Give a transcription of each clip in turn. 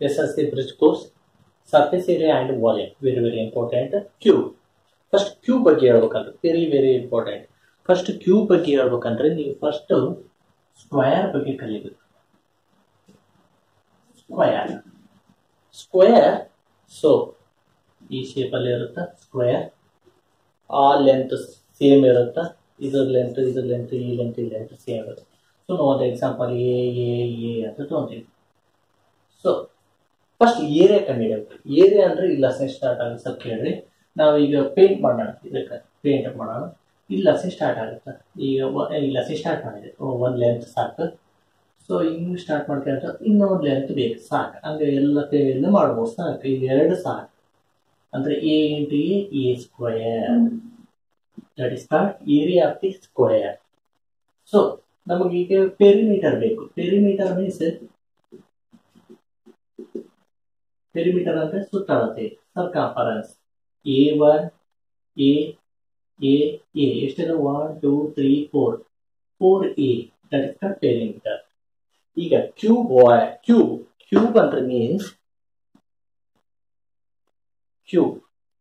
SSC bridge course surface area and volume very very important cube first cube ಬಗ್ಗೆ ಹೇಳ್ಬೇಕಂದ್ರೆ very very important first cube ಬಗ್ಗೆ ಹೇಳ್ಬೇಕಂದ್ರೆ ನೀವು first square ಬಗ್ಗೆ ಕಲಿಬೇಕು ಸ್ಕ್ವಯರ್ ಸ್ಕ್ವಯರ್ ಸೊ ಈ ಶೇಪಲ್ಲಿ ಇರುತ್ತೆ ಸ್ಕ್ವಯರ್ ಆ ಲೆಂತ್ ಸೇಮ್ ಇರುತ್ತೆ ಇದ್ರ ಲೆಂತ್ ಇದ್ರ ಲೆಂತ್ ಈ ಲೆಂತ್ ಈ ಲೆಂತ್ ಸೇಮ್ ಇರುತ್ತೆ ಸೊ ನಾವು ಒಂದು ಎಕ್ಸಾಂಪಲ್ ಎ ಎ ಎ ಅಂತ ತೊಗೊಂತೀವಿ ಸೊ ಫಸ್ಟ್ ಏರಿಯಾ ಕಂಡುಹಿಡಿಯಬೇಕು ಏರಿಯಾ ಅಂದ್ರೆ ಇಲ್ಲ ಸ್ಟಾರ್ಟ್ ಆಗುತ್ತೆ ಸ್ವಲ್ಪ ಕೇಳ್ರಿ ನಾವು ಈಗ ಪೇಂಟ್ ಮಾಡೋಣ ಇದಕ್ಕೆ ಪೇಂಟ್ ಮಾಡೋಣ ಇಲ್ಲಿ ಲಸಿ ಸ್ಟಾರ್ಟ್ ಆಗುತ್ತೆ ಈಗ ಒ- ಈ ಲಸಿ ಸ್ಟಾರ್ಟ್ ಮಾಡಿದೆ ಒಂದು ಲೆಂತ್ ಸಾಕು ಸೊ ಹಿಂಗೆ ಸ್ಟಾರ್ಟ್ ಮಾಡ್ಕೊಂತ ಇನ್ನೊಂದು ಲೆಂತ್ ಬೇಕು ಸಾಕು ಹಂಗೆ ಎಲ್ಲ ಕೈಯಿಂದ ಮಾಡ್ಬೋದು ಸಾಕು ಈಗ ಎರಡು ಸಾಕು ಅಂದ್ರೆ a into a a square that is called area of the square so ನಮಗೀಗ ಪೆರಿಮೀಟರ್ ಬೇಕು ಪೆರಿಮೀಟರ್ ಮೀನ್ಸ್ ಪೆರಿಮೀಟರ್ ಅಂದ್ರೆ ಸುತ್ತಳತೆ circumference a one a a a ಎಷ್ಟಿದೆ one two three four four a that is called perimeter ಈಗ cube cube cube ಅಂದ್ರೆ means cube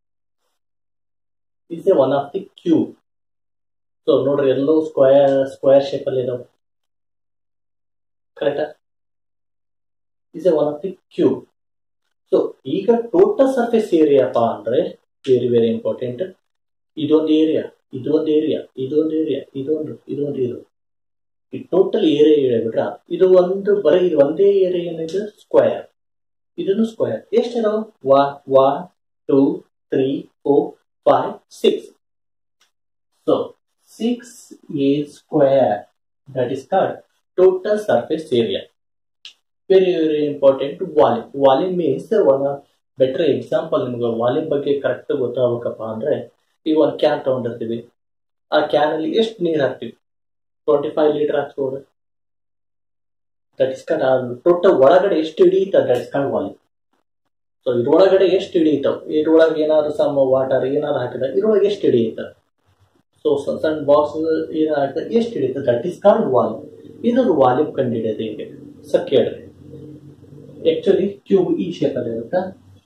is a one of the cube so ನೋಡ್ರಿ ಎಲ್ಲೋ square square shape ಅಲ್ಲಿ ಇದಾವೆ ಕರೆಕ್ಟಾ is a one of the cube so ಈಗ total surface ಏರಿಯಾಪ್ಪ ಅಂದ್ರೆ ವೆರಿ ವೆರಿ ಇಂಪಾರ್ಟೆಂಟ್ ಇದೊಂದು ಏರಿಯಾ ಇದೊಂದು ಏರಿಯಾ ಇದೊಂದು ಏರಿಯಾ ಇದೊಂದು ಇದೊಂದು ಇದು ಈ ಟೋಟಲ್ ಏರಿಯಾ ಹೇಳ್ಬಿಟ್ರ ಇದು ಒಂದು ಬರೀ ಇದು ಒಂದೇ ಏರಿಯಾ ಏನಿದೆ ಸ್ಕ್ವಯರ್ ಇದನ್ನು ಸ್ಕ್ವಯರ್ ಎಷ್ಟಿದಾವ one one two three four five six so six a square that is called total surface area very very important volume volume means one better example ನಿಮ್ಗೆ volume ಬಗ್ಗೆ ಕರೆಕ್ಟ್ ಗೊತ್ತಾಗಬೇಕಪ್ಪ ಅಂದ್ರೆ ಈಗ ಒಂದು can ತಗೊಂಡಿರ್ತೀವಿ ಆ can ಅಲ್ಲಿ ಎಷ್ಟು ನೀರು ಹಾಕ್ತೀವಿ ಟ್ವೆಂಟಿ ಫೈವ್ ಲೀಟರ್ ಹಾಕ್ಬೋದು ದಟ್ ಇಸ್ ಕಾಲ್ಡ್ ಟೋಟಲ್ ಒಳಗಡೆ ಎಷ್ಟು ಹಿಡಿಯುತ್ತೆ that is called volume so ಇದ್ರೊಳಗಡೆ ಎಷ್ಟು ಹಿಡಿಯುತ್ತವೆ ಇದ್ರೊಳಗೆ ಏನಾದ್ರು ಸಮ್ ವಾಟರ್ ಏನಾದ್ರು ಹಾಕಿದಾಗ ಇದ್ರೊಳಗೆ ಎಷ್ಟು ಹಿಡಿಯುತ್ತೆ ಸೊ ಸಣ್ಣ ಸಣ್ಣ ಬಾಕ್ಸ್ ಏನಾದ್ರು ಹಾಕಿದಾಗ ಎಷ್ಟು ಹಿಡಿಯುತ್ತೆ ದಟ್ ಇಸ್ ಕಾಲ್ಡ್ ವಾಲ್ಯೂಮ್ ಇದೊಂದು ವಾಲ್ಯೂಮ್ ಕಂಡುಹಿಡಿಯೋದು ಹಿಂಗೆ ಸೊ ಕೇಳ್ರಿ ಆಕ್ಚುಲಿ ಕ್ಯೂಬ್ ಈ ಶೇಪ್ ಅಲ್ಲಿ ಇರುತ್ತೆ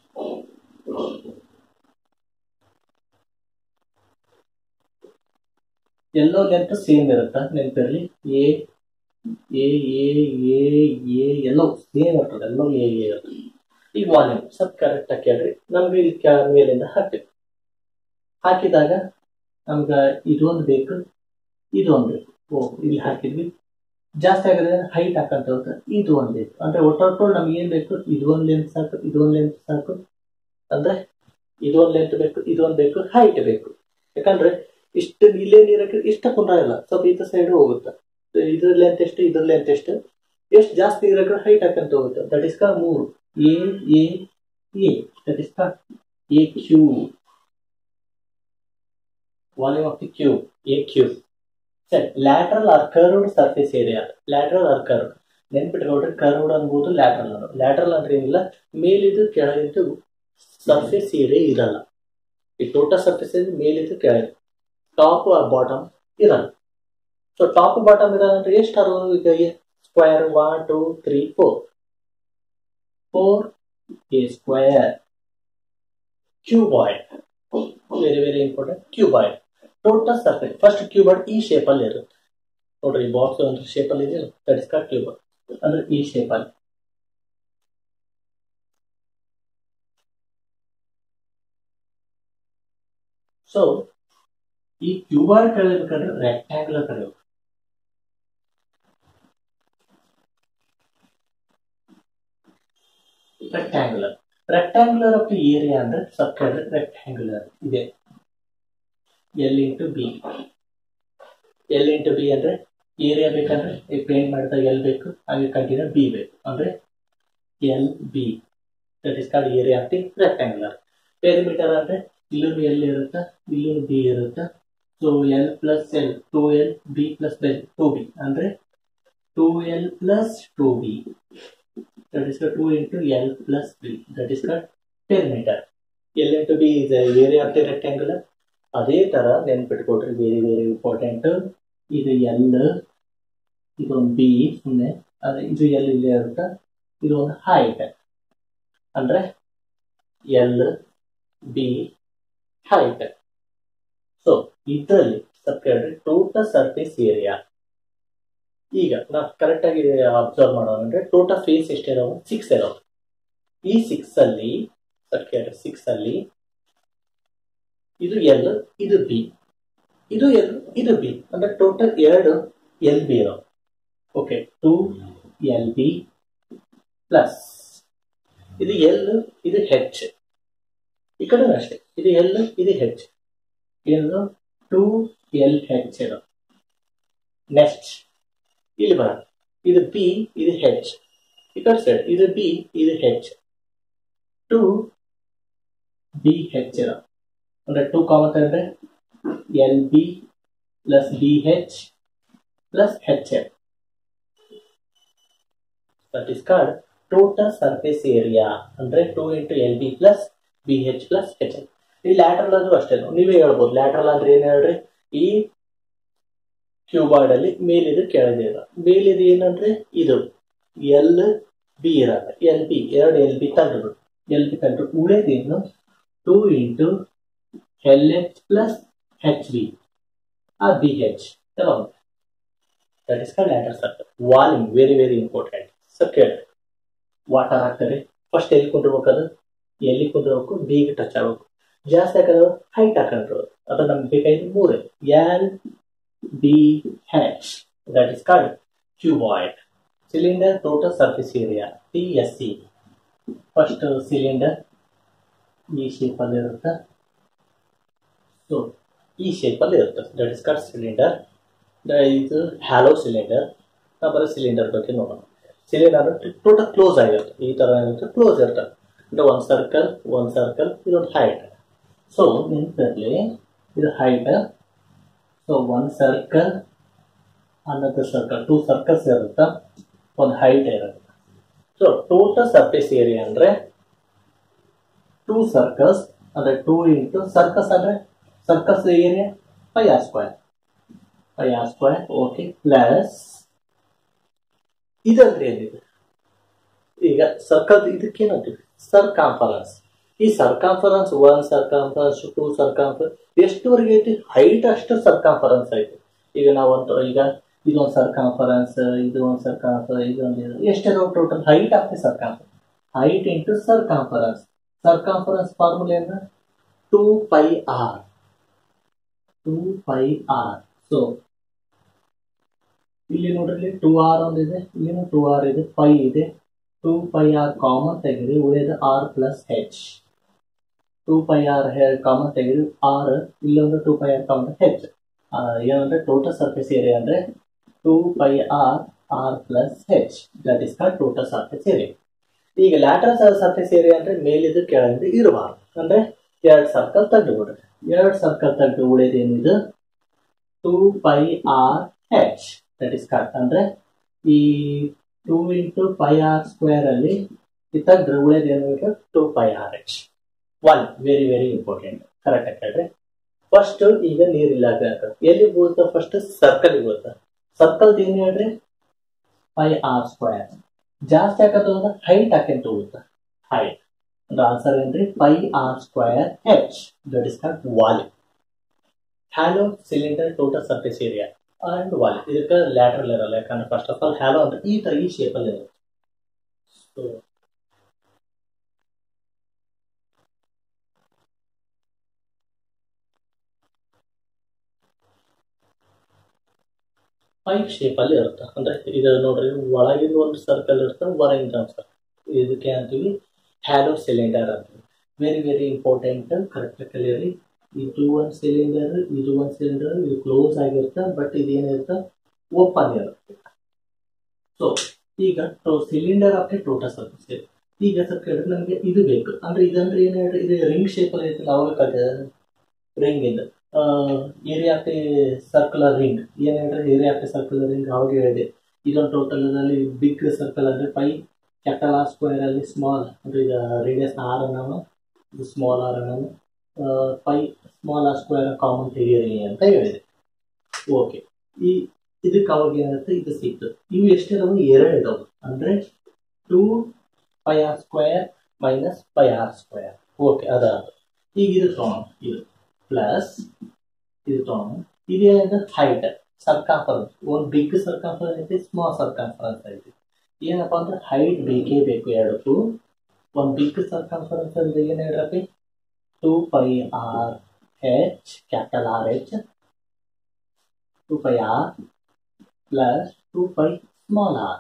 ಎಲ್ಲೋ ಲೆಂತ್ ಸೇಮ್ ಇರುತ್ತೆ ನೆನಪಿರಲಿ a a a a a ಎಲ್ಲೋ ಸೇಮ್ ಇರ್ತದೆ ಎಲ್ಲೋ ಎ ಎ ಇರ್ತದೆ ಈಗ ವಾಲ್ಯೂಮ್ ಸ್ವಲ್ಪ ಕರೆಕ್ಟ್ ಆಗಿ ಕೇಳ್ರಿ ನಮ್ಗೆ ಇಲ್ಲಿ ಕೆ- ಮೇಲಿಂದ ಹಾಕ್ತೀವಿ ಹಾಕಿದಾಗ ನಮ್ಗೆ ಇದೊಂದು ಬೇಕು ಇದೊಂದು ಬೇಕು ಓ ಇಲ್ಲಿ ಹಾಕಿದ್ವಿ ಜಾಸ್ತಿ ಆಗಿದ್ರೆ ಹೈಟ್ ಹಾಕಂತ ಹೋಗುತ್ತೆ ಇದು ಒಂದು ಬೇಕು ಅಂದ್ರೆ ಒಟ್ಟೊಟ್ಟು ನಮ್ಗೆ ಏನ್ ಬೇಕು ಇದೊಂದು ಲೆಂತ್ ಸಾಕು ಇದೊಂದು ಲೆಂತ್ ಸಾಕು ಅಂದ್ರೆ ಇದೊಂದು ಲೆಂತ್ ಬೇಕು ಇದೊಂದು ಬೇಕು ಹೈಟ್ ಬೇಕು ಯಾಕಂದ್ರೆ ಇಷ್ಟು ಇಲ್ಲೇ ನೀರಕ್ಕೆ ಇಷ್ಟ ಇಲ್ಲ ಸ್ವಲ್ಪ ಈತ ಸೈಡ್ ಹೋಗುತ್ತೆ ಇದ್ರ ಲೆಂತ್ ಎಷ್ಟು ಇದ್ರ ಲೆಂತ್ ಎಷ್ಟು ಎಷ್ಟು ಜಾಸ್ತಿ ಇರಕ್ಕೆ ಹೈಟ್ ಹಾಕಂತ ಹೋಗುತ್ತೆ ದಟ್ ಇಸ್ ಕಾ ಮೂರು a a a that is ಕಾ ಎ ಕ್ಯೂ volume of the cube a cube ಸರಿ lateral or curved surface area lateral or curve ನೆನ್ಪಿಟ್ಕೊಂಡ್ರೆ ಕರ್ವ್ಡ್ ಅನ್ಬೋದು ಲ್ಯಾಟ್ರಲ್ ಅನ್ನೋದು ಲ್ಯಾಟ್ರಲ್ ಅಂದ್ರೆ ಏನಿಲ್ಲ ಮೇಲಿದ್ದು ಕೆಳಗಿದ್ದು ಸರ್ಫೇಸ್ ಏರಿಯಾ ಇರಲ್ಲ ಈ ಟೋಟಲ್ ಸರ್ಫೇಸ್ ಮೇಲಿದ್ದು ಕೆಳಗೆ ಟಾಪ್ ಆರ್ ಬಾಟಮ್ ಇರಲ್ಲ ಸೊ ಟಾಪ್ ಬಾಟಮ್ ಇರಲ್ಲ ಅಂದ್ರೆ ಎಷ್ಟು ಅದಾವು ಈಗ square one two three four four a square cuboid very very important cuboid total surface first cuboid ಈ ಶೇಪ್ ಅಲ್ಲಿ ಇರುತ್ತೆ ನೋಡ್ರಿ ಬಾಕ್ಸ್ ಒಂದು ಶೇಪ್ ಅಲ್ಲಿ ಇದೆಯಲ್ಲ ದಟ್ ಇಸ್ ಕಾಲ್ಡ್ ಕ್ಯೂಬಾಯ್ಡ್ ಅಂದ್ರೆ ಈ ಶೇಪ್ ಅಲ್ಲಿ ಸೊ ಈ ಕ್ಯೂಬಾಯ್ಡ್ ಕಳಿಬೇಕಂದ್ರೆ ರೆಕ್ಟ್ಯಾಂಗುಲರ್ ಕಳಿಬೇಕು rectangular rectangular of the area ಅಂದ್ರೆ ಸಬ್ ರೆಕ್ಟ್ಯಾಂಗುಲರ್ ಇದೆ l into b l into b ಅಂದ್ರೆ ಏರಿಯಾ ಬೇಕಂದ್ರೆ ಈ ಪೇಂಟ್ ಮಾಡಿದಾಗ ಎಲ್ ಬೇಕು ಹಾಗೆ ಕಂಟಿನ್ಯೂ ಬಿ ಬೇಕು ಅಂದ್ರೆ l b that is called area of the rectangular perimeter ಅಂದ್ರೆ ಇಲ್ಲೂ ಎಲ್ ಇರುತ್ತೆ ಇಲ್ಲೂ ಬಿ ಇರುತ್ತೆ so l plus l two l b plus two b ಅಂದ್ರೆ two l plus two b that is the 2 into L plus B. That is the perimeter. L into B is the area of the rectangular. ಅದೇ ತರ ನೆನ್ಪಿಟ್ಕೊಟ್ರಿ very very important ಇದು l ಇದೊಂದು b ಸುಮ್ಮನೆ ಇದು l ಇಲ್ಲೇ ಇರುತ್ತೆ ಇದು ಒಂದು ಹೈಟ್ ಅಂದ್ರೆ ಎಲ್ ಬಿ ಹೈಟ್ ಸೊ ಇದರಲ್ಲಿ ಸರ್ಕಲ್ ಟೋಟಲ್ ಸರ್ಫೇಸ್ ಏರಿಯಾ ಈಗ ನಾವು ಕರೆಕ್ಟ್ ಆಗಿ ಅಬ್ಸರ್ವ್ ಮಾಡೋಣ ಅಂದ್ರೆ ಟೋಟಲ್ ಫೇಸ್ ಎಷ್ಟಿದಾವೆ ಸಿಕ್ಸ್ ಇದಾವೆ ಈ ಸಿಕ್ಸ್ ಅಲ್ಲಿ ಸರ್ಕಲ್ ಸಿಕ್ಸ್ ಅಲ್ಲಿ ಇದು ಎಲ್ ಇದು ಬಿ ಇದು ಎಲ್ ಇದು ಬಿ ಅಂದ್ರೆ ಟೋಟಲ್ ಎರಡು ಎಲ್ ಬಿ ಇದಾವೆ okay two l b plus ಇದು ಎಲ್ ಇದು ಹೆಚ್ ಈ ಕಡೆ ಅಷ್ಟೇ ಇದು ಎಲ್ ಇದು ಹೆಚ್ ಏನು ಟೂ ಎಲ್ ಹೆಚ್ ಇರೋ ನೆಕ್ಸ್ಟ್ ಇಲ್ಲಿ ಬರ ಇದು ಬಿ ಇದು ಹೆಚ್ ಈ ಕಡೆ ಸೈಡ್ ಇದು ಬಿ ಇದು ಹೆಚ್ ಟು ಬಿ ಹೆಚ್ ಇರೋ ಅಂದ್ರೆ ಟೂ ಕಾಮನ್ ಅಂದ್ರೆ l b plus b h plus h l that is called total surface area ಅಂದ್ರೆ two into l b plus b h plus h l ಈ lateral ಅಂದ್ರೂ ಅಷ್ಟೇ ನೀವೇ ಹೇಳ್ಬೋದು lateral ಅಂದ್ರೆ ಏನ್ ಹೇಳ್ರಿ ಈ ಕ್ಯೂಬಾರ್ಡ್ ಅಲ್ಲಿ ಮೇಲಿದು ಕೆಳಗಿದ ಮೇಲಿದು ಏನಂದ್ರೆ ಇದು ಎಲ್ ಬಿ ಇರಲ್ಲ ಎಲ್ ಬಿ ಎರಡು ಎಲ್ ಬಿ ತೆಗೆದು ಎಲ್ ಬಿ ತೆಗೆದು ಉಳಿದೇನು two into l h plus h b ಆ b h that is called lateral circle volume very very important circle water ಹಾಕ್ತಾರೆ ಫಸ್ಟ್ ಎಲ್ಲಿ ಕುಂದಿರ್ಬೇಕದು ಎಲ್ಲಿ ಕುಂದಿರ್ಬೇಕು ಬಿಗೆ ಟಚ್ ಆಗ್ಬೇಕು ಜಾಸ್ತಿ ಹಾಕೋದು ಹೈಟ್ ಹಾಕೊಂಡ್ರು ಅದು ನಮ್ಗೆ ಬೇಕಾಗಿದ್ದು ಮೂರು l b h that is called cuboid cylinder total surface area T S C first cylinder ಈ ಶೇಪಲ್ಲಿ ಇರುತ್ತೆ ಸೊ ಈ ಶೇಪಲ್ಲಿ ಇರುತ್ತೆ ದಟ್ ಇಸ್ ಕಾಲ್ಡ್ ಸಿಲಿಂಡರ್ ಇದು ಹ್ಯಾಲೋ ಸಿಲಿಂಡರ್ ನಾವು ಬರೋ ಸಿಲಿಂಡರ್ ಬಗ್ಗೆ ನೋಡೋಣ ಸಿಲಿಂಡರ್ ಟೋಟಲ್ ಕ್ಲೋಸ್ ಆಗಿರುತ್ತೆ ಈ ಥರ ಇರುತ್ತೆ ಕ್ಲೋಸ್ ಇರುತ್ತೆ ಅಂದ್ರೆ ಒಂದು ಸರ್ಕಲ್ ಒಂದು ಸರ್ಕಲ್ ಇದೊಂದು ಹೈಟ್ ಸೊ ನಿಂತಲ್ಲಿ ಇದು ಹೈಟ್ ಸೊ ಒಂದು ಸರ್ಕಲ್ ಅನ್ನೋದು ಸರ್ಕಲ್ ಟೂ ಸರ್ಕಲ್ಸ್ ಇರುತ್ತೆ ಒಂದು ಹೈಟ್ ಇರುತ್ತೆ ಸೊ ಟೋಟಲ್ ಸರ್ಫೇಸ್ ಏರಿಯಾ ಅಂದ್ರೆ ಟೂ ಸರ್ಕಲ್ಸ್ ಅಂದ್ರೆ ಟೂ ಇಂಟು ಸರ್ಕಸ್ ಅಂದ್ರೆ circles area pi r square pi r square okay plus ಇದಂದ್ರೆ ಏನಿದೆ ಈಗ ಸರ್ಕಲ್ ಇದಕ್ಕೇನಂತೀವಿ ಸರ್ಕಾಂಫರೆನ್ಸ್ ಈ ಸರ್ಕಾಂಫರೆನ್ಸ್ ಒನ್ ಸರ್ಕಾಂಫರೆನ್ಸ್ ಟೂ ಸರ್ಕಾಂಫರೆನ್ಸ್ ಎಷ್ಟುವರೆಗೆ ಐತಿ ಹೈಟ್ ಅಷ್ಟು ಸರ್ಕಾಂಫರೆನ್ಸ್ ಐತಿ ಈಗ ನಾವು ಒಂದು ಈಗ ಇದೊಂದು ಸರ್ಕಾಂಫರೆನ್ಸ್ ಇದು ಒಂದು ಸರ್ಕಾಂಫರೆನ್ಸ್ ಇದೊಂದು ಇದು ಎಷ್ಟಿದಾವೆ ಟೋಟಲ್ ಹೈಟ್ ಆಗ್ತದೆ circumference height into circumference circumference formula ಏನು two pi r two pi r so ಇಲ್ಲಿ ನೋಡ್ರಿ ಟೂ ಆರ್ ಒಂದಿದೆ ಇಲ್ಲಿನೂ ಟೂ ಆರ್ ಇದೆ ಪೈ ಇದೆ ಟೂ ಪೈ ಆರ್ ಕಾಮನ್ ತೆಗೆದು ಉಳಿದ r plus h two pi R common ತೆಗೆದು ಆರ್ ಇಲ್ಲೊಂದು two pi R common h ಏನಂದ್ರೆ ಟೋಟಲ್ ಸರ್ಫೇಸ್ ಏರಿಯಾ ಅಂದ್ರೆ two pi R R plus h that is called total surface area ಈಗ lateral surface area ಅಂದ್ರೆ ಮೇಲಿದ್ದು ಕೆಳಗಿದ್ದು ಇರಬಾರ್ದು ಅಂದ್ರೆ ಎರಡು ಸರ್ಕಲ್ ತೆಗೆದು ಬಿಡ್ರಿ ಎರಡು ಸರ್ಕಲ್ ತೆಗೆದು ಉಳಿದೇನಿದು two pi r h that is correct ಅಂದ್ರೆ ಈ two into pi R square ಅಲ್ಲಿ ತೆಗೆದ್ರೆ ಉಳಿದ ಏನು two pi r h one very very important correct ಆಗಿ ಹೇಳ್ರಿ ಫಸ್ಟ್ ಈಗ ನೀರಿಲ್ಲ ಎಲ್ಲಿ ಬೀಳುತ್ತೆ ಫಸ್ಟ್ ಸರ್ಕಲ್ ಬೀಳುತ್ತೆ ಸರ್ಕಲ್ ಏನು ಹೇಳ್ರಿ ಪೈ ಆರ್ ಸ್ಕ್ವೇರ್ ಜಾಸ್ತಿ ಹಾಕೋದು ಹೈಟ್ ಹಾಕೊಂತ ಹೋಗುತ್ತೆ ಹೈಟ್ ಅಂದ್ರೆ ಆನ್ಸರ್ ಏನ್ರಿ pi R square H that is called volume hollow cylinder total surface area and ವಾಲ್ ಇದಕ್ಕೆ ಲ್ಯಾಟ್ರಲ್ ಇರಲ್ಲ ಯಾಕಂದ್ರೆ ಫಸ್ಟ್ ಆಫ್ ಆಲ್ ಹ್ಯಾಲೋ ಅಂದ್ರೆ ಈ ತರ ಈ ಶೇಪಲ್ಲಿ ಇರುತ್ತೆ ಸೊ ಪೈಪ್ ಶೇಪಲ್ಲಿ ಇರುತ್ತೆ ಅಂದ್ರೆ ಇದು ನೋಡ್ರಿ ಒಳಗಿಂದ ಒಂದು ಸರ್ಕಲ್ ಇರುತ್ತೆ ಹೊರಗಿಂದ ಒಂದು ಸರ್ಕಲ್ ಇದಕ್ಕೆ ಅಂತೀವಿ ಹ್ಯಾಲೋ ಸಿಲಿಂಡರ್ ಅಂತೀವಿ ವೆರಿ ವೆರಿ ಇಂಪಾರ್ಟೆಂಟ್ ಕರೆಕ್ಟ್ ಕಲಿಯರಿ ಇದು ಒಂದು ಸಿಲಿಂಡರ್ ಇದು ಒಂದು ಸಿಲಿಂಡರ್ ಇದು ಕ್ಲೋಸ್ ಆಗಿರುತ್ತೆ ಬಟ್ ಇದೇನಿರುತ್ತೆ ಓಪನ್ ಇರುತ್ತೆ ಸೊ ಈಗ ಸಿಲಿಂಡರ್ ಆಫ್ ಟೋಟಲ್ ಸರ್ಫೇಸ್ ಈಗ ಸರ್ಕಲ್ ನಮಗೆ ಇದು ಬೇಕು ಅಂದ್ರೆ ಇದಂದ್ರೆ ಏನು ಹೇಳ್ರಿ ಇದು ರಿಂಗ್ ಶೇಪಲ್ಲಿ ಐತೆ ನಾವು ರಿಂಗ್ ಇಂದ ಏರಿಯಾ ಆಫ್ ಸರ್ಕುಲರ್ ರಿಂಗ್ ಏನ್ ಹೇಳ್ರಿ ಏರಿಯಾ ಆಫ್ ಸರ್ಕುಲರ್ ರಿಂಗ್ ಅವಾಗ ಹೇಳಿದೆ ಇದೊಂದು ಟೋಟಲ್ ಅಲ್ಲಿ ಬಿಗ್ ಸರ್ಕಲ್ ಅಂದ್ರೆ ಪೈ ಕ್ಯಾಪಿಟಲ್ ಆರ್ ಸ್ಕ್ವೇರ್ ಅಲ್ಲಿ ಸ್ಮಾಲ್ ಅಂದ್ರೆ ಈಗ ರೇಡಿಯಸ್ ಆರ್ ಅನ್ನೋನು ಇದು ಸ್ಮಾಲ್ ಆರ್ ಅನ್ನೋನು pi small r square common ತೆಗೀರಿ ಅಂತ ಹೇಳಿದೆ ಓಕೆ ಈ ಇದಕ್ಕೆ ಅವಾಗ ಏನಾಗುತ್ತೆ ಇದು ಸಿಕ್ತು ಇವು ಎಷ್ಟಿದಾವೆ ಎರಡು ಇದಾವೆ ಅಂದ್ರೆ two pi R square minus pi R square okay ಅದಾದ ಈಗ ಇದು ತಗೊಂಡು ಇದು ಪ್ಲಸ್ ಇದು ತಗೊಂಡು ಇದೇನಂದ್ರೆ ಹೈಟ್ ಸರ್ಕಾಂಫರೆನ್ಸ್ ಒಂದು ಬಿಗ್ ಸರ್ಕಾಂಫರೆನ್ಸ್ ಐತಿ ಸ್ಮಾಲ್ ಸರ್ಕಾಂಫರೆನ್ಸ್ ಐತಿ ಏನಪ್ಪ ಅಂದ್ರೆ ಹೈಟ್ ಬೇಕೇ ಬೇಕು ಎರಡಕ್ಕೂ ಒಂದು ಬಿಗ್ ಸರ್ಕಾಂಫರೆನ್ಸ್ ಅಂದ್ರೆ ಏನು ಹೇಳ್ರಪ್ಪಿ two pi r h capital r h two pi r plus two pi small r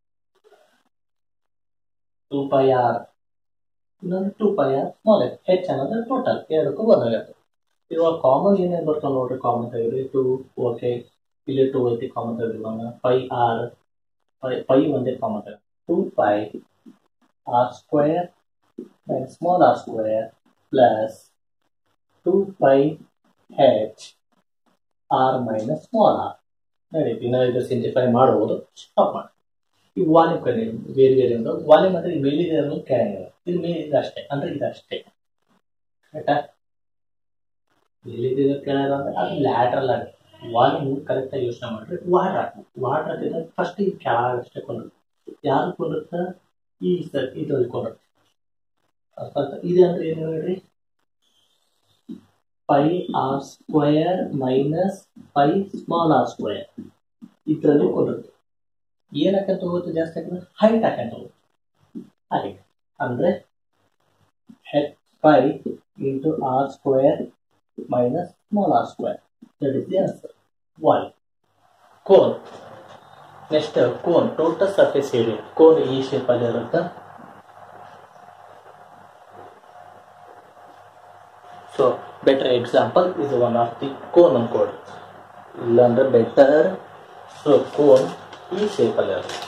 two pi r ಇನ್ನೊಂದು two pi r small h h ಅನ್ನೋದು ಟೋಟಲ್ ಎರಡಕ್ಕೂ ಒಂದಾಗತ್ತೆ ಇವಾಗ ಕಾಮನ್ ಏನೇನು ಬರ್ತಾವೆ ನೋಡ್ರಿ ಕಾಮನ್ ತೆಗೆದ್ರಿ ಟೂ ಓಕೆ ಇಲ್ಲಿ ಟೂ ಐತಿ ಕಾಮನ್ ತೆಗೆದಿಲ್ಲ ಪೈ ಆರ್ ಪೈ ಪೈ ಒಂದೇ ಕಾಮನ್ ತೆಗೆದು two pi R square small r square plus two pi h r minus small R ನಡೀತಿ ಇನ್ನು ಇದು ಸಿಂಪ್ಲಿಫೈ ಮಾಡ್ಬೋದು ಸ್ಟಾಪ್ ಮಾಡಿ ಈ ವಾಲ್ಯೂಮ್ ಕಡೆ ಬೇರೆ ಬೇರೆ ಒಂದು ವಾಲ್ಯೂಮ್ ಅಂದ್ರೆ ಈ ಮೇಲಿದೆ ಅನ್ನೋದು ಕೆಳಗಿದೆ ಇದು ಮೇಲೆ ಇದಷ್ಟೇ ಅಂದ್ರೆ ಇದಷ್ಟೇ ಕರೆಕ್ಟಾ ಮೇಲಿದೆ ಕೆಳಗೆ ಅಂದ್ರೆ ಅದು ಲ್ಯಾಟ್ರಲ್ ಆಗುತ್ತೆ ವಾಲ್ಯೂಮ್ ಕರೆಕ್ಟಾಗಿ ಯೋಚನೆ ಮಾಡಿದ್ರೆ ವಾಟರ್ ಹಾಕ್ಬೇಕು ವಾಟರ್ ಹಾಕಿದ್ರೆ ಫಸ್ಟ್ ಈ ಕೆಳಗಷ್ಟೇ ಕೊಂಡ್ರು ಯಾರು ಕೊಂಡಿರ್ತ ಈ ಸರ್ ಇದ್ರಲ್ಲಿ ಕೊಂಡಿರ್ತ ಇದೆ ಅಂದ್ರೆ ಏನು ಹೇಳ್ರಿ pi r square minus pi small r square ಇದರಲ್ಲಿ ಕೊಂಡಿರುತ್ತೆ ಏನ್ ಹಾಕಂತ ಹೋಗುತ್ತೆ ಜಾಸ್ತಿ ಹಾಕಿದ್ರೆ ಹೈಟ್ ಹಾಕಂತ ಹೋಗುತ್ತೆ ಹೈಟ್ ಅಂದ್ರೆ h pi into r square minus small r square that is the answer ವಾಲ್ cone next cone total surface area cone ಈ ಶೇಪ್ ಅಲ್ಲಿ ಇರುತ್ತೆ ಸೊ ಬೆಟರ್ ಎಕ್ಸಾಂಪಲ್ ಇದು ಒನ್ ಆಫ್ ದಿ ಕೋನ್ ಅನ್ಕೊಡಿ ಇಲ್ಲಾಂದ್ರೆ ಬೆಟರ್ ಸೊ ಕೋನ್ ಈ ಶೇಪಲ್ಲಿ ಇರುತ್ತೆ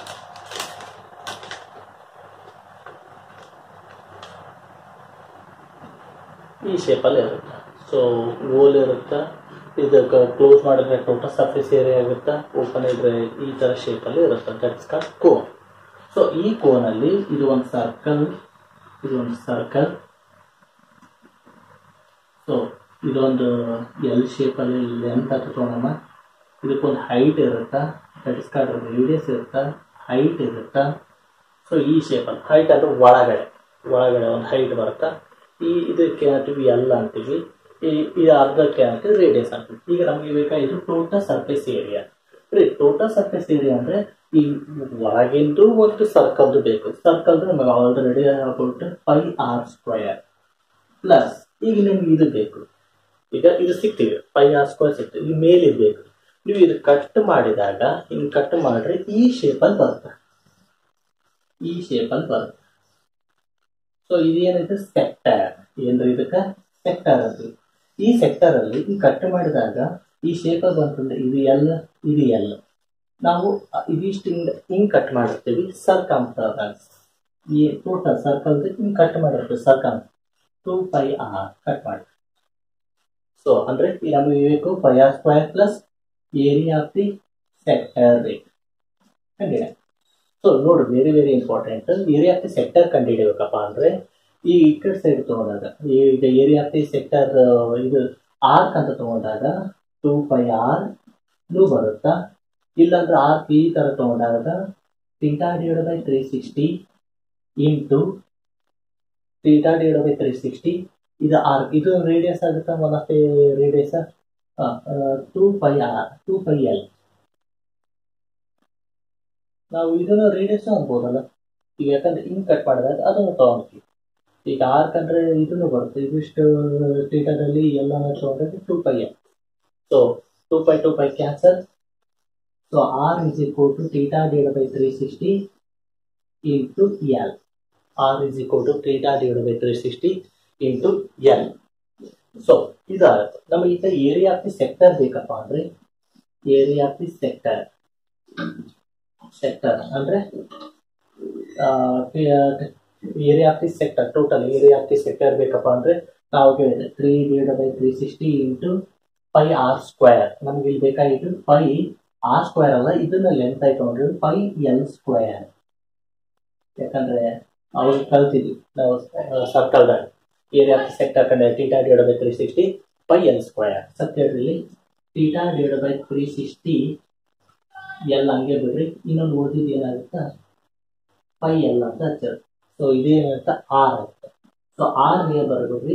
ಈ ಶೇಪಲ್ಲಿ ಇರುತ್ತೆ ಸೊ ಓಲ್ ಇರುತ್ತೆ ಇದಕ್ಕೆ ಕ್ಲೋಸ್ ಮಾಡಿದ್ರೆ ಟೋಟಲ್ ಸರ್ಫೇಸ್ ಏರಿಯಾ ಆಗುತ್ತೆ ಓಪನ್ ಇದ್ರೆ ಈ ಥರ ಶೇಪಲ್ಲಿ ಇರುತ್ತೆ ದಟ್ಸ್ ಕಾಲ್ಡ್ ಕೋನ್ ಸೊ ಈ ಕೋನಲ್ಲಿ ಇದು ಒಂದು ಸರ್ಕಲ್ ಇದು ಒಂದು ಸರ್ಕಲ್ ಸೊ ಇದೊಂದು ಎಲ್ ಶೇಪಲ್ಲಿ ಲೆಂತ್ ಅಂತ ತೊಗೊಳೋಣ ಇದಕ್ಕೊಂದು ಹೈಟ್ ಇರುತ್ತಾ ದಟ್ ಇಸ್ ಕಾಲ್ಡ್ ರೇಡಿಯಸ್ ಇರುತ್ತಾ ಹೈಟ್ ಇರುತ್ತಾ ಸೊ ಈ ಶೇಪಲ್ಲಿ ಹೈಟ್ ಅಂದ್ರೆ ಒಳಗಡೆ ಒಳಗಡೆ ಒಂದು ಹೈಟ್ ಬರುತ್ತಾ ಈ ಇದಕ್ಕೆ ಅಂತೀವಿ ಎಲ್ ಅಂತೀವಿ ಈ ಈ ಅರ್ಧಕ್ಕೆ ಅಂತೀವಿ ರೇಡಿಯಸ್ ಅಂತೀವಿ ಈಗ ನಮಗೆ ಬೇಕಾಗಿದ್ದು ಟೋಟಲ್ ಸರ್ಫೇಸ್ ಏರಿಯಾ ರೀ ಟೋಟಲ್ ಸರ್ಫೇಸ್ ಏರಿಯಾ ಅಂದ್ರೆ ಈ ಒಳಗಿಂದು ಒಂದು ಸರ್ಕಲ್ದು ಬೇಕು ಸರ್ಕಲ್ದು ನಮಗೆ ಆಲ್ರೆಡಿ ಆಗ್ಬಿಟ್ಟು ಫೈ ಆರ್ ಸ್ಕ್ವಯರ್ ಪ್ಲಸ್ ಈಗ ನಿಮ್ಗೆ ಇದು ಬೇಕು ಈಗ ಇದು ಸಿಗ್ತಿದೆ ಫೈ ಆರ್ ಸ್ಕ್ವೇರ್ ಸಿಗ್ತದೆ ಇದು ಮೇಲಿದ್ ಬೇಕು ನೀವು ಇದು ಕಟ್ ಮಾಡಿದಾಗ ಹಿಂಗೆ ಕಟ್ ಮಾಡ್ರೆ ಈ ಶೇಪಲ್ಲಿ ಬರುತ್ತೆ ಈ ಶೇಪಲ್ಲಿ ಬರುತ್ತೆ ಸೊ ಇದೇನೈತೆ ಸೆಕ್ಟರ್ ಏನ್ರಿ ಇದಕ್ಕೆ ಸೆಕ್ಟರ್ ಅಂತೀವಿ ಈ ಸೆಕ್ಟರ್ ಅಲ್ಲಿ ಈ ಕಟ್ ಮಾಡಿದಾಗ ಈ ಶೇಪ್ ಬಂತಂದ್ರೆ ಇದು ಎಲ್ ಇದು ಎಲ್ ನಾವು ಇದಿಷ್ಟು ಹಿಂಗ್ ಹಿಂಗ್ ಕಟ್ ಮಾಡಿರ್ತೀವಿ ಸರ್ಕಂಫರೆನ್ಸ್ ಈ ಟೋಟಲ್ ಸರ್ಕಲ್ ಹಿಂಗ್ ಕಟ್ ಮಾಡಿರ್ತೀವಿ ಸರ್ಕಮ್ ಟೂ ಪೈ ಆರ್ ಕಟ್ ಮಾಡಿ ಸೊ ಅಂದ್ರೆ ಈ ನಮಗೆ ಬೇಕು pi R square plus area of the sector ರೇಟ್ ಕಂಡಿಡ ಸೊ ನೋಡಿ very very important area of the sector ಕಂಡುಹಿಡಿಬೇಕಪ್ಪ ಅಂದ್ರೆ ಈ ಈ ಕಡೆ ಸೈಡ್ ತಗೊಂಡಾಗ ಈಗ ಏರಿಯಾ ಆಫ್ ದಿ ಸೆಕ್ಟರ್ ಇದು ಆರ್ಕ್ ಅಂತ ತಗೊಂಡಾಗ ಟೂ ಪೈ ಆರ್ ನು ಬರುತ್ತಾ ಇಲ್ಲಾಂದ್ರೆ ಆರ್ಕ್ ಈ ತರ ತಗೊಂಡಾಗ theta divide by three sixty into theta divide by three sixty ಇದು ಆರ್ಕ್ ಇದು ರೇಡಿಯಸ್ ಆಗುತ್ತಾ one of the radius two pi r two pi l ನಾವು ಇದನ್ನು ರೇಡಿಯಸ್ ಅನ್ಬೋದಲ್ಲ ಈಗ ಯಾಕಂದ್ರೆ ಹಿಂಗ್ ಕಟ್ ಮಾಡಿದಾಗ ಅದನ್ನು ತಗೊಂಡ್ತೀವಿ ಈಗ ಆರ್ಕ್ ಅಂದ್ರೆ ಇದನ್ನು ಬರುತ್ತೆ ಇದಿಷ್ಟು ಥೀಟಾದಲ್ಲಿ ಎಲ್ಲ ತಗೊಂಡ್ರೆ two pi l so two pi two pi cancel so r is equal to theta divide by three sixty into l r is equal to theta divide by three sixty into l so ಇದಾಗುತ್ತೆ ನಮಗೆ ಈಗ area of the sector ಬೇಕಪ್ಪ ಅಂದ್ರೆ area of the sector sector ಅಂದ್ರೆ area of the sector total area of the sector ಬೇಕಪ್ಪ ಅಂದ್ರೆ ನಾವು ಕೇಳಿದ್ರೆ three divide by three sixty into pi R square ನಮ್ಗೆ ಇಲ್ಲಿ ಬೇಕಾಗಿದ್ದು ಪೈ ಆರ್ ಸ್ಕ್ವೇರ್ ಅಲ್ಲ ಇದನ್ನ ಲೆಂತ್ ಆಯ್ತು ನೋಡ್ರಿ ಪೈ ಎಲ್ ಸ್ಕ್ವೇರ್ ಯಾಕಂದ್ರೆ ಅವ್ರು ಕಲ್ತಿದ್ವಿ ನಾವು ಸರ್ಕಲ್ದಾಗ ಏರಿಯಾ ಆಫ್ ಸೆಕ್ಟರ್ ಕಂಡ theta divide by three sixty pi L square ಸತ್ಯದಲ್ಲಿ theta divide by three sixty L ಹಂಗೆ ಬಿಡ್ರಿ ಇನ್ನೊಂದು ಓದಿದ್ದು ಏನಾಗುತ್ತಾ ಪೈ ಎಲ್ ಅಂತ ಹಚ್ಚಿರ ಸೊ ಇದೇನಂತ ಆರ್ ಅಂತ ಸೊ ಆರ್ ನೀವು ಬರ್ಬೋದ್ರಿ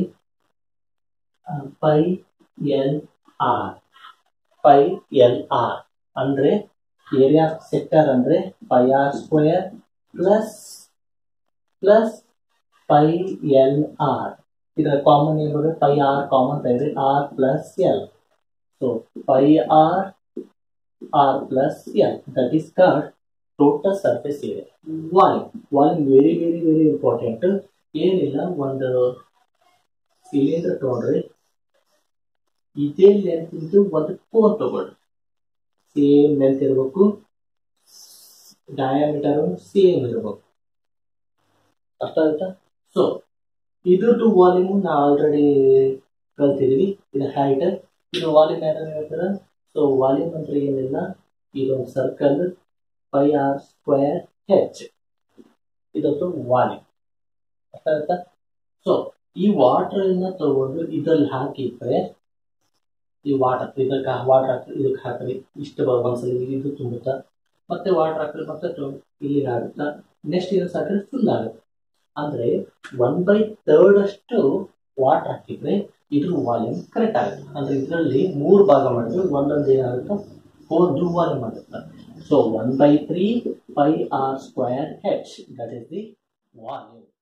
pi L R pi L R ಅಂದ್ರೆ ಏರಿಯಾ ಸೆಕ್ಟರ್ ಅಂದ್ರೆ pi R square plus plus pi L R ಇದರ ಕಾಮನ್ ಏನು ಬರುತ್ತೆ ಪೈ ಆರ್ ಕಾಮನ್ ತೆಗೆದ್ರೆ R plus L so pi R R plus L that is curved total surface area volume volume very very very important ಏನಿಲ್ಲ ಒಂದು cylinder ತಗೊಂಡ್ರಿ ಇದೇ length ಇದ್ದು ಒಂದು ಕೋನ್ ತಗೊಳ್ರಿ ಸೇಮ್ ಲೆಂತ್ ಇರಬೇಕು ಡಯಾಮೀಟರ್ ಸೇಮ್ ಇರಬೇಕು ಅರ್ಥ ಆಯ್ತಾ ಸೊ ಇದ್ರದ್ದು ವಾಲ್ಯೂಮ್ ನಾವು ಆಲ್ರೆಡಿ ಕಲ್ತಿದೀವಿ ಇದು ಹೈಟ್ ಇದು ವಾಲ್ಯೂಮ್ ಯಾರು ಹೇಳ್ತಾರ ಸೊ ವಾಲ್ಯೂಮ್ ಅಂದ್ರೆ ಏನಿಲ್ಲ ಇದೊಂದು circle pi R square H ಇದೊಂದು ವಾಲ್ಯೂಮ್ ಅರ್ಥ ಆಯ್ತಾ ಸೊ ಈ ವಾಟರ್ ಅನ್ನ ತಗೊಂಡು ಇದ್ರಲ್ಲಿ ಹಾಕಿದ್ರೆ ಈ ವಾಟರ್ ಇದಕ್ಕೆ ವಾಟರ್ ಹಾಕಿ ಇದಕ್ಕೆ ಹಾಕ್ರಿ ಇಷ್ಟು ಬ- ಒಂದ್ಸಲ ಇದು ತುಂಬುತ್ತಾ ಮತ್ತೆ ವಾಟರ್ ಹಾಕ್ರಿ ಮತ್ತೆ ತು- ಇಲ್ಲಿಗೆ ಆಗುತ್ತಾ ನೆಕ್ಸ್ಟ್ ಇದಕ್ಕೆ ಹಾಕಿದ್ರೆ ಫುಲ್ ಆಗುತ್ತೆ ಅಂದ್ರೆ ಒನ್ ಬೈ ಥರ್ಡ್ ಅಷ್ಟು ವಾಟರ್ ಹಾಕಿದ್ರೆ ಇದ್ರ ವಾಲ್ಯೂಮ್ ಕರೆಕ್ಟ್ ಆಗುತ್ತೆ ಅಂದ್ರೆ ಇದರಲ್ಲಿ ಮೂರು ಭಾಗ ಮಾಡಿದ್ರೆ ಒಂದೊಂದು ಏನಾಗುತ್ತೆ ಫೋರ್ ದು ವಾಲ್ಯೂಮ್ ಆಗುತ್ತೆ so one by three pi R square H that is the volume